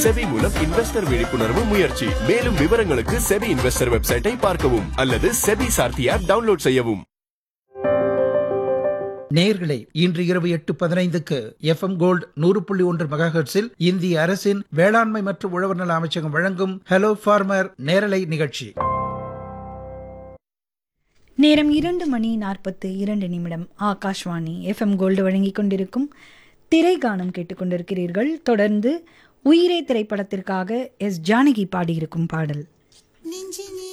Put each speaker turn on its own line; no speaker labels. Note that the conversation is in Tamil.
செபி மூலம் இன்வெஸ்டர் விழிப்புணர்வு முயற்சி மேலும் விவரங்களுக்கு செபி இன்வெஸ்டர் வெப்சைட்டை பார்க்கவும் அல்லது செபி சார்த்தி ஆப் டவுன்லோட் செய்யவும்
நேயர்களே இன்று இரவு எட்டு பதினைந்துக்கு எஃப்எம் கோல்டு நூறு புள்ளி ஒன்று மெகாஹெர்ட்ஸில் இந்திய அரசின் வேளாண்மை மற்றும் உழவர் நல அமைச்சகம் வழங்கும் ஹலோ ஃபார்மர் நேரலை நிகழ்ச்சி
நேரம் இரண்டு மணி நாற்பத்து இரண்டு நிமிடம் ஆகாஷ்வாணி எஃப்எம் கோல்டு வழங்கிக் கொண்டிருக்கும் திரைகானம் கேட்டுக்கொண்டிருக்கிறீர்கள் தொடர்ந்து உயிரே திரைப்படத்திற்காக எஸ் ஜானகி பாடியிருக்கும் பாடல்
நெஞ்சினில்